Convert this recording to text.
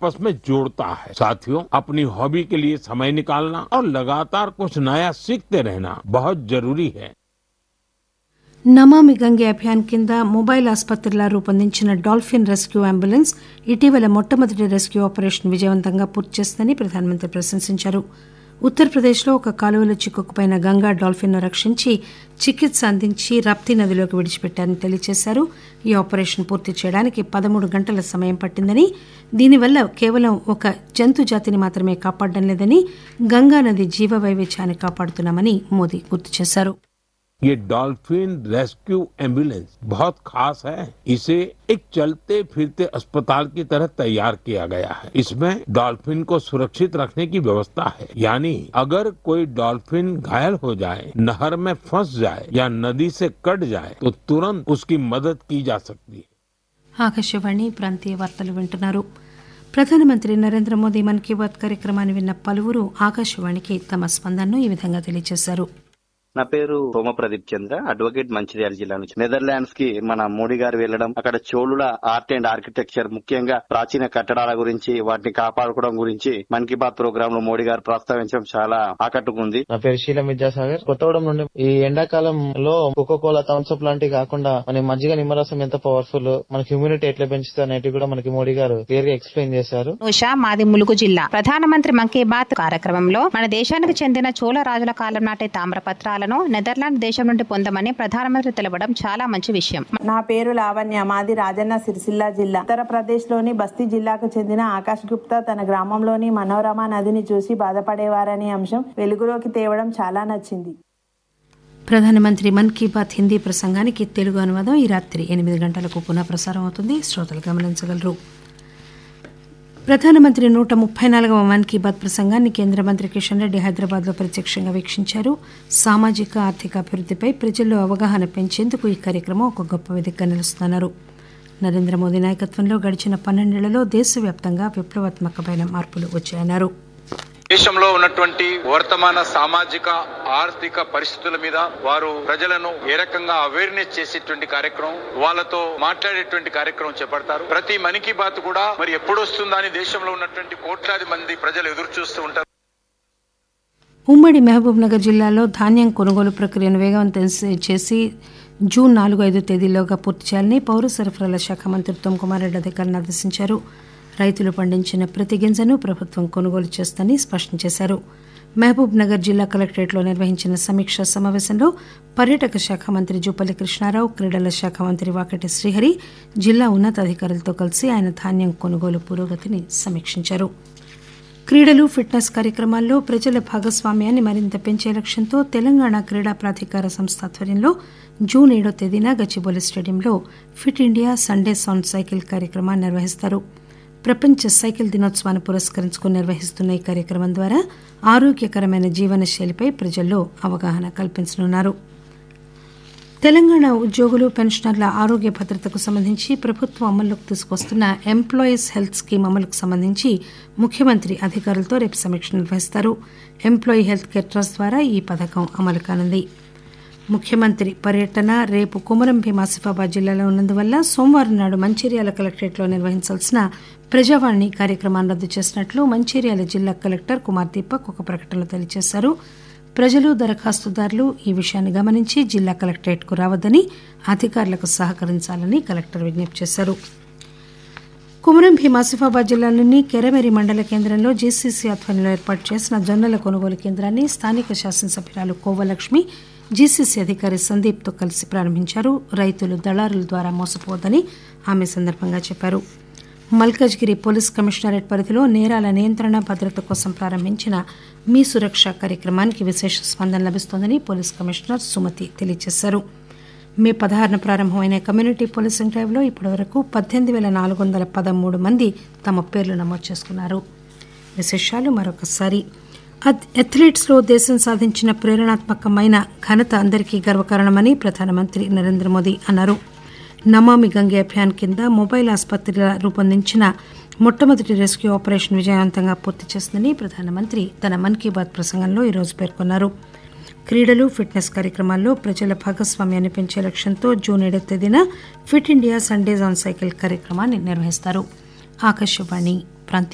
आपस में जोड़ता है साथियों अपनी हॉबी के लिए समय निकालना और लगातार कुछ नया सीखते रहना बहुत जरूरी है నమామి గంగే అభియాన్ కింద మొబైల్ ఆసుపత్రిలా రూపొందించిన డాల్ఫిన్ రెస్క్యూ అంబులెన్స్ ఇటీవల మొట్టమొదటి రెస్క్యూ ఆపరేషన్ విజయవంతంగా పూర్తి చేసిందని ప్రధానమంత్రి ప్రశంసించారు ఉత్తరప్రదేశ్లో ఒక కాలువలో చిక్కుకుపోయిన గంగా డాల్ఫిన్ను రక్షించి చికిత్స అందించి రప్తి నదిలోకి విడిచిపెట్టారని తెలియజేశారు ఈ ఆపరేషన్ పూర్తి చేయడానికి పదమూడు గంటల సమయం పట్టిందని దీనివల్ల కేవలం ఒక జంతు జాతిని మాత్రమే కాపాడడం లేదని గంగా నది జీవ వైవిధ్యాన్ని కాపాడుతున్నామని మోదీ గుర్తు చేశారు ये डॉल्फिन रेस्क्यू एम्बुलेंस बहुत खास है इसे एक चलते फिरते अस्पताल की तरह तैयार किया गया है इसमें डॉल्फिन को सुरक्षित रखने की व्यवस्था है यानी अगर कोई डॉल्फिन घायल हो जाए नहर में फंस जाए या नदी से कट जाए तो तुरंत उसकी मदद की जा सकती है ఆకాశవాణి ప్రాంతీయ వార్తలు వింటున్నారు ప్రధానమంత్రి నరేంద్ర మోదీ మన్ కీ బాత్ కార్యక్రమాన్ని విన్న పలువురు ఆకాశవాణికి తమ స్పందనను ఈ విధంగా తెలియజేశారు నా పేరు సోమ ప్రదీప్ చంద్ర అడ్వకేట్ మంచిర్యాల జిల్లా నుంచి నెదర్లాండ్స్ కి మన మోడీ గారు వెళ్లడం అక్కడ చోళుల ఆర్ట్ అండ్ ఆర్కిటెక్చర్ ముఖ్యంగా ప్రాచీన కట్టడాల గురించి వాటిని కాపాడుకోవడం గురించి మన్ కీ బాత్ ప్రోగ్రామ్ లో మోడీ గారు ప్రస్తావించడం చాలా ఆకట్టుకుంది నా పేరు శీలం విద్యాసాగర్ కొత్తగూడెం నుండి ఈ ఎండాకాలంలో కోకో కోలా థమ్స్అప్ లాంటివి కాకుండా మన మజ్జిగ నిమ్మరసం ఎంత పవర్ఫుల్ మనకి హ్యూమినిటీ ఎట్లా పెంచుతుంది అనేటివి కూడా మనకి మోడీ గారు క్లియర్ గా ఎక్స్ప్లెయిన్ చేశారు ఉషా మాది ములుగు జిల్లా ప్రధానమంత్రి మన్ కీ బాత్ కార్యక్రమంలో మన దేశానికి చెందిన చోళ రాజుల కాలం నాటి తామ్రపత్రాలను నెదర్లాండ్ దేశం నుండి పొందమని ప్రధానమంత్రి తెలపడం చాలా మంచి విషయం నా పేరు లావణ్య మాది రాజన్న సిరిసిల్ల జిల్లా ఉత్తరప్రదేశ్ లోని బస్తీ జిల్లాకు చెందిన ఆకాష్ గుప్తా తన గ్రామంలోని మనోరమ నదిని చూసి బాధపడేవారనే అంశం వెలుగులోకి తేవడం చాలా నచ్చింది ప్రధానమంత్రి మన్ కీ బాత్ హిందీ ప్రసంగానికి తెలుగు అనువాదం ఈ రాత్రి ఎనిమిది గంటలకు పునః ప్రసారం అవుతుంది శ్రోతలు గమనించగలరు ప్రధానమంత్రి నూట ముప్పై నాలుగవ మన్ కీ బాత్ ప్రసంగాన్ని కేంద్ర మంత్రి కిషన్ రెడ్డి హైదరాబాద్ లో ప్రత్యక్షంగా వీక్షించారు సామాజిక ఆర్థిక అభివృద్దిపై ప్రజల్లో అవగాహన పెంచేందుకు ఈ కార్యక్రమం ఒక గొప్ప వేదికగా నిలుస్తున్నారు నరేంద్ర మోదీ నాయకత్వంలో గడిచిన పన్నెండేళ్లలో దేశవ్యాప్తంగా విప్లవాత్మకమైన మార్పులు వచ్చాయన్నారు దేశంలో ఉన్నటువంటి వర్తమాన సామాజిక ఆర్థిక పరిస్థితుల మీద వారు ప్రజలను ఏ రకంగా అవేర్నెస్ చేసేటువంటి కార్యక్రమం వాళ్ళతో మాట్లాడేటువంటి కార్యక్రమం చేపడతారు ప్రతి మన్ కీ బాత్ కూడా మరి ఎప్పుడు వస్తుందా అని దేశంలో ఉన్నటువంటి కోట్లాది మంది ప్రజలు ఎదురు చూస్తూ ఉంటారు ఉమ్మడి మహబూబ్ నగర్ జిల్లాలో ధాన్యం కొనుగోలు ప్రక్రియను వేగవంతం చేసి జూన్ నాలుగు ఐదు తేదీలోగా పూర్తి చేయాలని పౌర సరఫరాల శాఖ మంత్రి ఉత్తమ్ కుమార్ రెడ్డి అధికారులను ఆదేశించారు రైతులు పండించిన ప్రతి గింజను ప్రభుత్వం కొనుగోలు చేస్తుందని స్పష్టం చేశారు మహబూబ్ నగర్ జిల్లా కలెక్టరేట్లో నిర్వహించిన సమీక్షా సమావేశంలో పర్యాటక శాఖ మంత్రి జూపల్లి కృష్ణారావు క్రీడల శాఖ మంత్రి వాకటి శ్రీహరి జిల్లా ఉన్నతాధికారులతో కలిసి ఆయన ధాన్యం కొనుగోలు పురోగతిని సమీక్షించారు క్రీడలు ఫిట్నెస్ కార్యక్రమాల్లో ప్రజల భాగస్వామ్యాన్ని మరింత పెంచే లక్ష్యంతో తెలంగాణ క్రీడా ప్రాధికార సంస్థ ఆధ్వర్యంలో జూన్ ఏడో తేదీన గచ్చిబౌలి స్టేడియంలో fit India Sundays on cycle కార్యక్రమాన్ని నిర్వహిస్తారు ప్రపంచ సైకిల్ దినోత్సవాన్ని పురస్కరించుకుని నిర్వహిస్తున్న ఈ కార్యక్రమం ద్వారా ఆరోగ్యకరమైన జీవన శైలిపై ప్రజల్లో అవగాహన కల్పించనున్నారు తెలంగాణ ఉద్యోగులు పెన్షనర్ల ఆరోగ్య భద్రతకు సంబంధించి ప్రభుత్వం అమల్లోకి తీసుకొస్తున్న ఎంప్లాయీస్ హెల్త్ స్కీమ్ అమలుకు సంబంధించి ముఖ్యమంత్రి అధికారులతో రేపు సమీక్ష నిర్వహిస్తారు ఎంప్లాయీ హెల్త్ కేర్ ట్రస్ట్ ద్వారా ఈ పథకం అమలు కానుంది ముఖ్యమంత్రి పర్యటన రేపు కుమరం భీం ఆసిఫాబాద్ జిల్లాలో ఉన్నందువల్ల సోమవారం నాడు మంచిర్యాల కలెక్టరేట్లో నిర్వహించాల్సిన ప్రజావాణి కార్యక్రమాన్ని రద్దు చేసినట్లు మంచిర్యాల జిల్లా కలెక్టర్ కుమార్ దీపక్ ఒక ప్రకటనలో తెలియజేశారు ప్రజలు దరఖాస్తుదారులు ఈ విషయాన్ని గమనించి జిల్లా కలెక్టరేట్కు రావద్దని అధికారులకు సహకరించాలని కలెక్టర్ విజ్ఞప్తి చేశారు కుమరం భీం ఆసిఫాబాద్ జిల్లాలోని కెరమెరి మండల కేంద్రంలో జీసీసీ ఆధ్వర్యంలో ఏర్పాటు చేసిన జొన్నల కొనుగోలు కేంద్రాన్ని స్థానిక శాసనసభ్యురాలు కోవలక్ష్మి జీసీసీ అధికారి సందీప్తో కలిసి ప్రారంభించారు రైతులు దళారుల ద్వారా మోసపోవద్దని ఆమె సందర్భంగా చెప్పారు మల్కజ్గిరి పోలీస్ కమిషనరేట్ పరిధిలో నేరాల నియంత్రణ భద్రత కోసం ప్రారంభించిన మీ సురక్ష కార్యక్రమానికి విశేష స్పందన లభిస్తోందని పోలీస్ కమిషనర్ సుమతి తెలియజేశారు మే పదహారున ప్రారంభమైన కమ్యూనిటీ పోలీసింగ్ డ్రైవ్లో ఇప్పటివరకు పద్దెనిమిది వేల నాలుగు వందల పదమూడు మంది తమ పేర్లు నమోదు చేసుకున్నారు విశేషాలు మరొకసారి అథ్లెట్స్లో దేశం సాధించిన ప్రేరణాత్మకమైన ఘనత అందరికీ గర్వకారణమని ప్రధానమంత్రి నరేంద్ర మోదీ అన్నారు నమామి గంగే అభియాన్ కింద మొబైల్ ఆసుపత్రిగా రూపొందించిన మొట్టమొదటి రెస్క్యూ ఆపరేషన్ విజయవంతంగా పూర్తి చేసిందని ప్రధానమంత్రి తన మన్ కీ బాత్ ప్రసంగంలో ఈరోజు పేర్కొన్నారు క్రీడలు ఫిట్నెస్ కార్యక్రమాల్లో ప్రజల భాగస్వామ్యాన్ని పెంచే లక్ష్యంతో జూన్ ఏడవ తేదీన fit India Sundays on cycle కార్యక్రమాన్ని నిర్వహిస్తారు ఆకాశవాణి